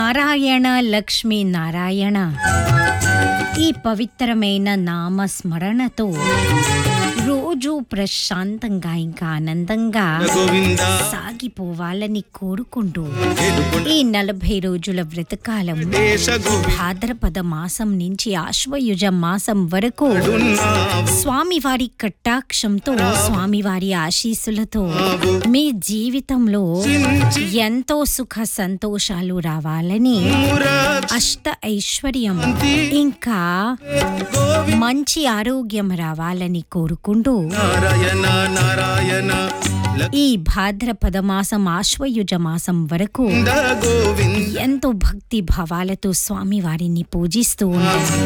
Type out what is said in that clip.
నారాయణ లక్ష్మీ నారాయణ ఈ పవిత్రమైన నామ స్మరణతో రోజు ప్రశాంతంగా ఇంకా ఆనందంగా గోవింద సాగిపోవాలని కోరుకుంటూ ఏలుకొండ ఈ నలభై రోజుల వ్రతకాలం దేశ భాద్రపద మాసం నుంచి ఆశ్వయుజ మాసం వరకు గోవిందున్నావు స్వామివారి కటాక్షంతో స్వామివారి ఆశీస్సులతో మీ జీవితంలో ఎంతో సుఖ సంతోషాలు రావాలని అష్ట ఐశ్వర్యం ఇంకా మంచి ఆరోగ్యం రావాలని కోరుకుంటూ నారాయణ నారాయణ ఈ భాద్రపద మాసం ఆశ్వయుజ మాసం వరకు లక్ష్మణ గోవింద ఎంతో భక్తి భావాలతో స్వామివారిని పూజిస్తూ ఉండండి